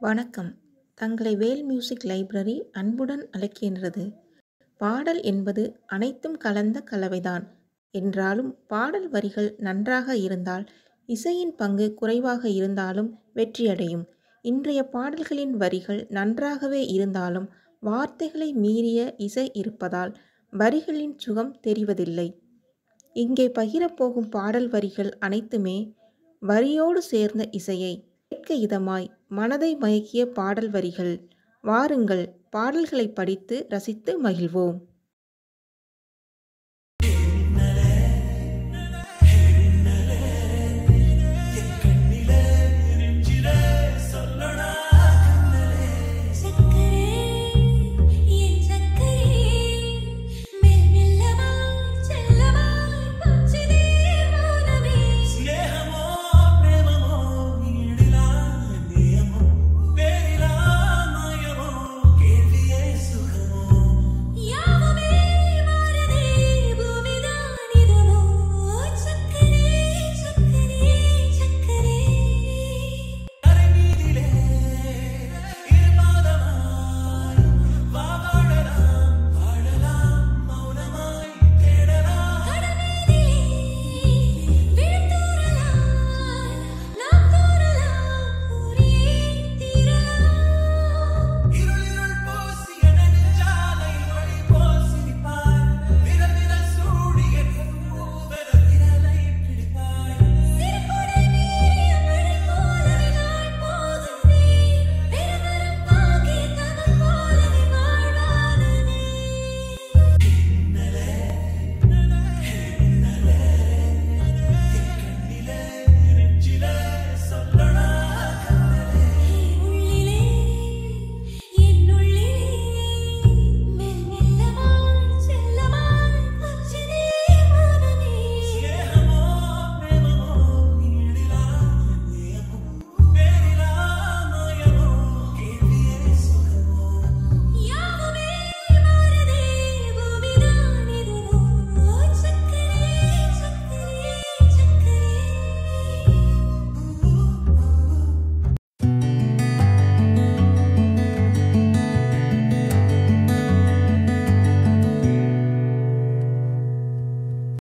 வணக்கம் தங்களை வேல் music library அன்புடன் அழைக்கின்றது பாடல் என்பது அனைத்தும் கலந்த கலவைதான் என்றாலும் பாடல் வரிகள் நன்றாக இருந்தால் இசையின் பங்கு குறைவாக இருந்தாலும் வெற்றியடையும் இன்றைய பாடல்களின் வரிகள் நன்றாகவே இருந்தாலும் வார்த்தைகளை மீறிய இசை இருப்பதால் வரிகளின் சுகம் தெரிவதில்லை இங்கே பகிரப்போகும் பாடல் வரிகள் அனைத்துமே வரியோடு சேர்ந்த இசையை கேட்க இதமாய் மனதை மயக்கிய பாடல் வரிகள் வாருங்கள் பாடல்களை படித்து ரசித்து மகிழ்வோம்